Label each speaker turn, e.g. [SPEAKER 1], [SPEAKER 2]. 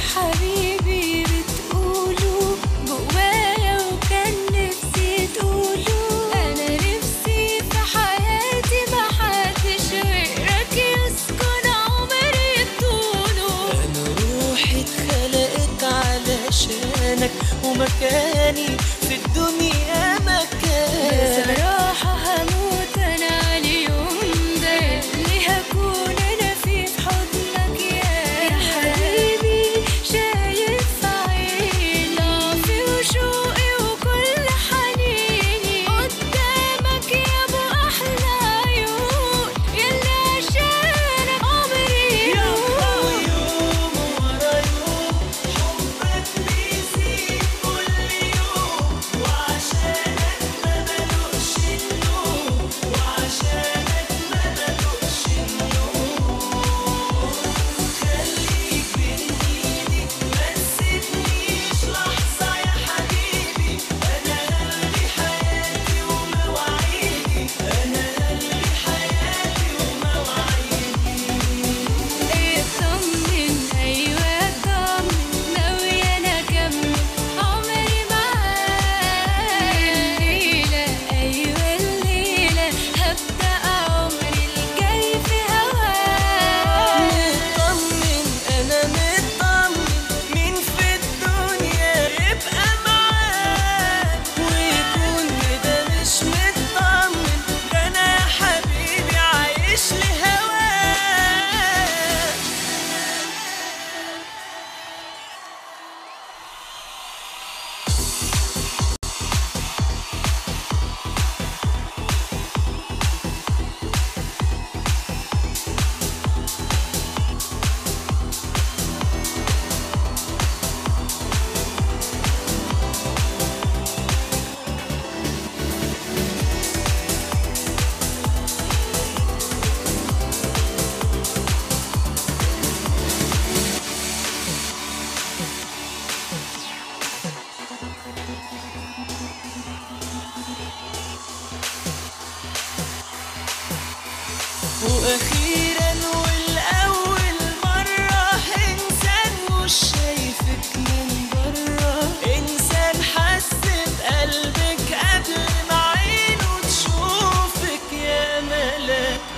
[SPEAKER 1] حبيبي بتقوله جوايا وكان نفسي تقوله أنا نفسي في حياتي محدش غيرك يسكن عمري طوله
[SPEAKER 2] أنا روحي اتخلقت علشانك ومكاني في الدنيا مكانك
[SPEAKER 1] بصراحة هموت أنا على اليوم ده اللي هكون أنا فيه في حضنك يا يا حبيبي شايف في عيني ضعفي وشوقي وكل حنيني قدامك يا أبو أحلى عيون يلا عشانك عمري يروح
[SPEAKER 2] ويوم ورا يوم حبك بيزيد كل يوم وعشانك ما بلوقش النوم وعشانك ما بلوقش النوم خليك بين ايدي ما تسيبنيش لحظة يا حبيبي أنا قلبي حياتي ومواعيدي أنا قلبي حياتي ومواعيدي
[SPEAKER 1] اطمن ايوه اطمن ناوية انا اكمل عمري معاك الليلة ايوه الليلة هبدأ عمري الجاي في هواك
[SPEAKER 2] مطمن انا مطمن مين في الدنيا يبقى معاك ويكون كده مش مطمن ده انا يا حبيبي عايش لهواك واخيرا والاول مره انسان مش شايفك من بره انسان حس بقلبك قبل ما عينه تشوفك يا ملاك